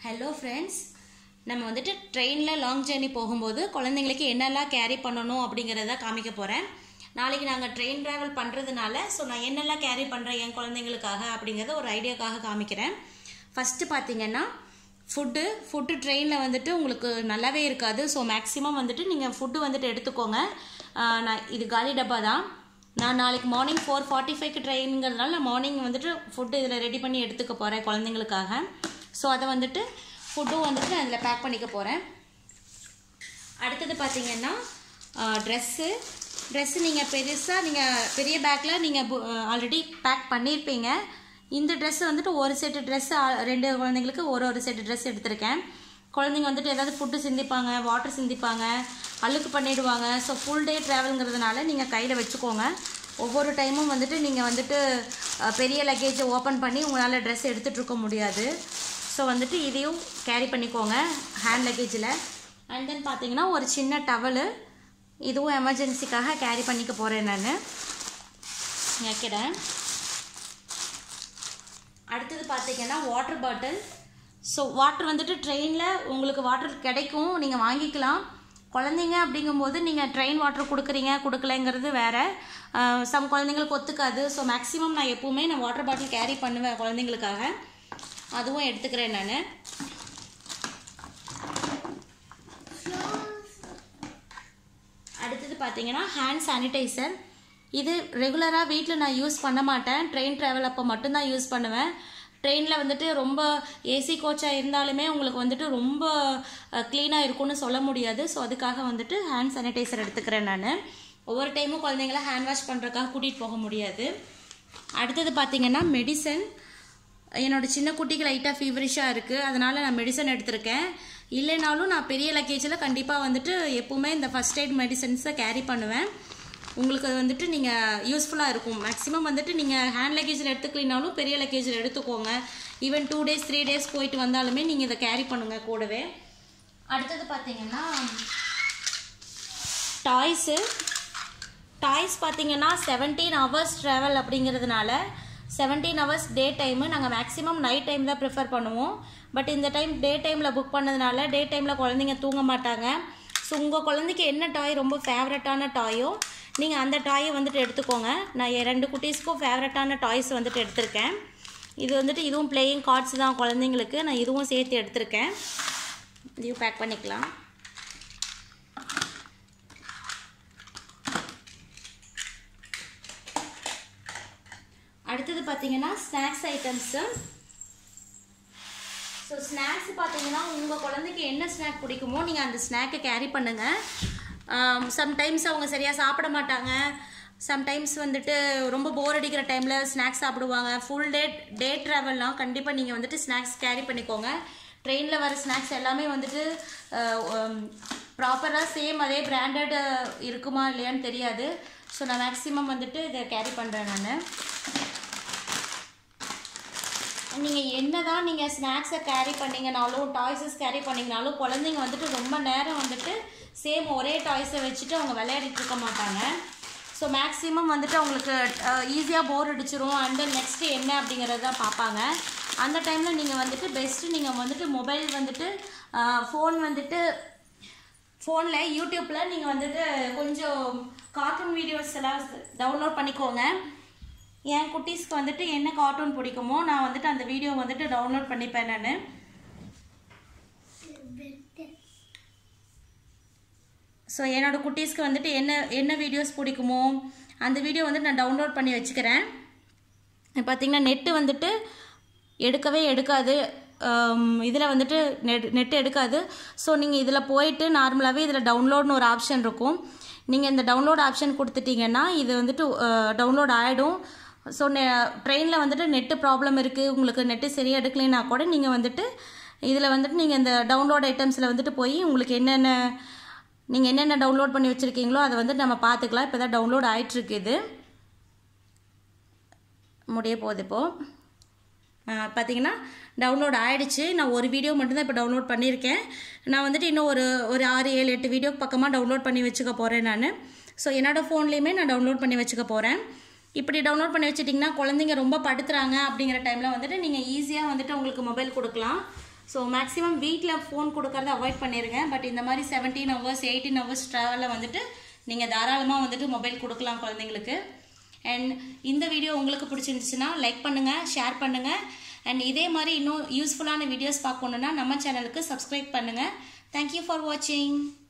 hello friends நம்ம வந்துட்டு ட்ரெயினில் லாங் ஜேர்னி போகும்போது குழந்தைங்களுக்கு என்னெல்லாம் கேரி பண்ணணும் அப்படிங்கிறத காமிக்க போகிறேன் நாளைக்கு நாங்கள் ட்ரெயின் ட்ராவல் பண்ணுறதுனால ஸோ நான் என்னெல்லாம் கேரி பண்ணுறேன் என் குழந்தைங்களுக்காக அப்படிங்கிறத ஒரு ஐடியாக்காக காமிக்கிறேன் ஃபஸ்ட்டு பார்த்தீங்கன்னா ஃபுட்டு ஃபுட்டு ட்ரெயினில் வந்துட்டு உங்களுக்கு நல்லாவே இருக்காது ஸோ மேக்ஸிமம் வந்துட்டு நீங்கள் ஃபுட்டு வந்துட்டு எடுத்துக்கோங்க ஆஹ் நான் இது காலி டப்பா தான் நான் நாளைக்கு மார்னிங் ஃபோர் ஃபார்ட்டி ஃபைவ்க்கு ட்ரெயினுங்கிறதுனால நான் மார்னிங் வந்துட்டு ஃபுட்டு இதில் ரெடி பண்ணி எடுத்துக்க போகிறேன் குழந்தைங்களுக்காக ஸோ அதை வந்துட்டு ஃபுட்டும் வந்துட்டு நான் இதில் பேக் பண்ணிக்க போகிறேன் அடுத்தது பார்த்தீங்கன்னா ட்ரெஸ்ஸு ட்ரெஸ்ஸு நீங்கள் பெருசாக நீங்கள் பெரிய பேக்கில் நீங்கள் ஆல்ரெடி பேக் பண்ணியிருப்பீங்க இந்த ட்ரெஸ் வந்துட்டு ஒரு செட்டு ட்ரெஸ் ரெண்டு குழந்தைங்களுக்கு ஒரு ஒரு செட்டு ட்ரெஸ் எடுத்திருக்கேன் குழந்தைங்க வந்துட்டு ஏதாவது ஃபுட்டு சிந்திப்பாங்க வாட்டர் சிந்திப்பாங்க அழுக்கு பண்ணிடுவாங்க ஸோ ஃபுல் டே ட்ராவலுங்கிறதுனால நீங்கள் கையில் வச்சுக்கோங்க ஒவ்வொரு டைமும் வந்துட்டு நீங்கள் வந்துட்டு அஹ், பெரிய லக்கேஜை ஓப்பன் பண்ணி உங்களால் ட்ரெஸ் எடுத்துகிட்டு இருக்க முடியாது ஸோ வந்துட்டு இதையும் கேரி பண்ணிக்கோங்க ஹேண்ட் லக்கேஜில் அண்ட் தென் பார்த்தீங்கன்னா ஒரு சின்ன டவலு இதுவும் எமர்ஜென்சிக்காக கேரி பண்ணிக்க போகிறேன் நான் வைக்கிறேன் அடுத்தது பார்த்தீங்கன்னா வாட்டர் பாட்டில் ஸோ வாட்டர் வந்துட்டு ட்ரெயினில் உங்களுக்கு வாட்டர் கிடைக்கும் நீங்கள் வாங்கிக்கலாம் குழந்தைங்க அப்படிங்கும்போது நீங்கள் ட்ரெயின் வாட்டர் கொடுக்குறீங்க கொடுக்கலங்கிறது வேற சம் குழந்தைங்களுக்கு ஒத்துக்காது ஸோ மேக்ஸிமம் நான் எப்பவுமே நான் வாட்டர் பாட்டில் கேரி பண்ணுவேன் குழந்தைங்களுக்காக அதுவும் எடுத்துக்கிறேன் நான் அடுத்தது பார்த்தீங்கன்னா ஹேண்ட் சானிடைசர் இது ரெகுலராக வீட்டில் நான் யூஸ் பண்ண மாட்டேன் ட்ரெயின் ட்ராவல் அப்போ மட்டும்தான் யூஸ் பண்ணுவேன் ட்ரெயினில் வந்துட்டு ரொம்ப ஏசி கோச்சாக இருந்தாலுமே உங்களுக்கு வந்துட்டு ரொம்ப க்ளீனாக இருக்கும்னு சொல்ல முடியாது ஸோ அதுக்காக வந்துட்டு ஹேண்ட் சானிடைசர் எடுத்துக்கிறேன் நான் ஒவ்வொரு டைமும் குழந்தைங்கள ஹேண்ட் வாஷ் பண்ணுறதுக்காக கூட்டிகிட்டு போக முடியாது அடுத்தது பார்த்தீங்கன்னா மெடிசன் என்னோட சின்ன குட்டிக்கு லைட்டாக ஃபீவரிஷாக இருக்குது அதனால் நான் மெடிசன் எடுத்திருக்கேன் இல்லைனாலும் நான் பெரிய லக்கேஜில் கண்டிப்பாக வந்துட்டு எப்பவுமே இந்த ஃபஸ்ட் எய்ட் மெடிசன்ஸை கேரி பண்ணுவேன் உங்களுக்கு அது வந்துட்டு நீங்கள் யூஸ்ஃபுல்லாக இருக்கும் மேக்ஸிமம் வந்துட்டு நீங்கள் ஹேண்ட் லக்கேஜில் எடுத்துக்கலினாலும் பெரிய லக்கேஜில் எடுத்துக்கோங்க even two days three days போயிட்டு வந்தாலுமே நீங்கள் இதை கேரி பண்ணுங்கள் கூடவே அடுத்தது பார்த்தீங்கன்னா டாய்ஸு டாய்ஸ் பார்த்தீங்கன்னா செவன்டீன் ஹவர்ஸ் ட்ராவல் அப்படிங்கிறதுனால செவன்டீன் ஹவர்ஸ் டே டைமு நாங்கள் மேக்ஸிமம் நைட் டைம் தான் ப்ரிஃபர் பண்ணுவோம் பட் இந்த டைம் டே டைமில் புக் பண்ணதுனால டே டைமில் குழந்தைங்க தூங்க மாட்டாங்க ஸோ உங்கள் குழந்தைக்கு என்ன டாய் ரொம்ப ஃபேவரட்டான டாயோ நீங்கள் அந்த டாயை வந்துட்டு எடுத்துக்கோங்க நான் என் ரெண்டு குட்டீஸ்க்கும் ஃபேவரட்டான டாய்ஸ் வந்துட்டு எடுத்திருக்கேன் இது வந்துட்டு இதுவும் பிளேயிங் கார்ட்ஸ் தான் குழந்தைங்களுக்கு நான் இதுவும் சேர்த்து எடுத்திருக்கேன் இதையும் பேக் பண்ணிக்கலாம் அடுத்தது பார்த்தீங்கன்னா ஸ்நாக்ஸ் ஐட்டம்ஸு ஸோ ஸ்நாக்ஸ் பார்த்தீங்கன்னா உங்கள் குழந்தைக்கு என்ன ஸ்நாக் பிடிக்குமோ நீங்கள் அந்த ஸ்நாக்கை கேரி பண்ணுங்கள் சம்டைம்ஸ் அவங்க சரியாக சாப்பிட மாட்டாங்க சம்டைம்ஸ் வந்துட்டு ரொம்ப போர் அடிக்கிற டைமில் ஸ்நாக்ஸ் சாப்பிடுவாங்க ஃபுல் டே டே ட்ராவல்லாம் கண்டிப்பாக நீங்கள் வந்துட்டு ஸ்நாக்ஸ் கேரி பண்ணிக்கோங்க ட்ரெயினில் வர ஸ்நாக்ஸ் எல்லாமே வந்துட்டு ப்ராப்பராக சேம் அதே பிராண்டட் இருக்குமா இல்லையான்னு தெரியாது ஸோ நான் மேக்ஸிமம் வந்துட்டு இதை கேரி பண்ணுறேன் நான் நீங்கள் என்னதான் நீங்கள் ஸ்நாக்ஸை கேரி பண்ணீங்கனாலும் டாய்ஸஸ் கேரி பண்ணீங்கனாலும் குழந்தைங்க வந்துட்டு ரொம்ப நேரம் வந்துட்டு சேம் ஒரே டாய்ஸை வச்சுட்டு அவங்க விளையாடிட்டு இருக்க மாட்டாங்க ஸோ மேக்ஸிமம் வந்துட்டு அவங்களுக்கு ஈஸியாக போர் அடிச்சிரும் அண்ட் தென் நெக்ஸ்ட்டு என்ன அப்படிங்கிறது தான் பார்ப்பாங்க அந்த டைமில் நீங்கள் வந்துட்டு பெஸ்ட்டு நீங்கள் வந்துட்டு மொபைல் வந்துட்டு ஃபோன் வந்துட்டு ஃபோனில் யூடியூப்பில் நீங்கள் வந்துட்டு கொஞ்சம் கார்ட்டூன் வீடியோஸ் எல்லாம் டவுன்லோட் பண்ணிக்கோங்க என் குட்டீஸ்க்கு வந்துட்டு என்ன கார்ட்டூன் பிடிக்குமோ நான் வந்துட்டு அந்த வீடியோ வந்துட்டு டவுன்லோட் பண்ணிப்பேன் நான் ஸோ என்னோடய குட்டீஸ்க்கு வந்துட்டு என்ன என்ன வீடியோஸ் பிடிக்குமோ அந்த வீடியோ வந்துட்டு நான் டவுன்லோட் பண்ணி வச்சுக்கிறேன் பார்த்தீங்கன்னா நெட்டு வந்துட்டு எடுக்கவே எடுக்காது இதில் வந்துட்டு நெட் நெட் எடுக்காது ஸோ நீங்கள் இதில் போயிட்டு நார்மலாகவே இதில் டவுன்லோட்னு ஒரு ஆப்ஷன் இருக்கும் நீங்கள் இந்த டவுன்லோட் ஆப்ஷன் கொடுத்துட்டீங்கன்னா இது வந்துட்டு டவுன்லோட் ஆகிடும் ஸோ நெ ட்ரெயினில் வந்துட்டு நெட்டு ப்ராப்ளம் இருக்குது உங்களுக்கு நெட்டு சரியாக எடுக்கலைன்னா கூட நீங்கள் வந்துட்டு இதில் வந்துட்டு நீங்கள் இந்த டவுன்லோட் ஐட்டம்ஸில் வந்துட்டு போய் உங்களுக்கு என்னென்ன நீங்கள் என்னென்ன டவுன்லோட் பண்ணி வச்சுருக்கீங்களோ அதை வந்து நம்ம பார்த்துக்கலாம் இப்போ தான் டவுன்லோட் ஆகிட்டுருக்கு இது முடிய போகுது இப்போது பார்த்தீங்கன்னா டவுன்லோட் ஆகிடுச்சு நான் ஒரு வீடியோ மட்டும்தான் இப்போ டவுன்லோட் பண்ணியிருக்கேன் நான் வந்துட்டு இன்னும் ஒரு ஒரு ஆறு ஏழு எட்டு வீடியோ பக்கமாக டவுன்லோட் பண்ணி வச்சுக்க போகிறேன் நான் ஸோ என்னோடய ஃபோன்லேயுமே நான் டவுன்லோட் பண்ணி வச்சுக்க போகிறேன் இப்படி டவுன்லோட் பண்ணி வச்சிட்டிங்கன்னா குழந்தைங்க ரொம்ப படுத்துறாங்க அப்படிங்கிற டைமில் வந்துட்டு நீங்கள் ஈஸியாக வந்துட்டு உங்களுக்கு மொபைல் கொடுக்கலாம் ஸோ மேக்ஸிமம் வீட்டில் ஃபோன் கொடுக்கறத அவாய்ட் பண்ணிடுங்க பட் இந்த மாதிரி செவன்டீன் ஹவர்ஸ் எயிட்டீன் ஹவர்ஸ் ட்ராவலில் வந்துட்டு நீங்கள் தாராளமாக வந்துட்டு மொபைல் கொடுக்கலாம் குழந்தைங்களுக்கு அண்ட் இந்த வீடியோ உங்களுக்கு பிடிச்சிருந்துச்சுன்னா லைக் பண்ணுங்கள் ஷேர் பண்ணுங்கள் அண்ட் இதே மாதிரி இன்னும் யூஸ்ஃபுல்லான வீடியோஸ் பார்க்கணுன்னா நம்ம சேனலுக்கு சப்ஸ்கிரைப் பண்ணுங்கள் தேங்க்யூ ஃபார் வாட்சிங்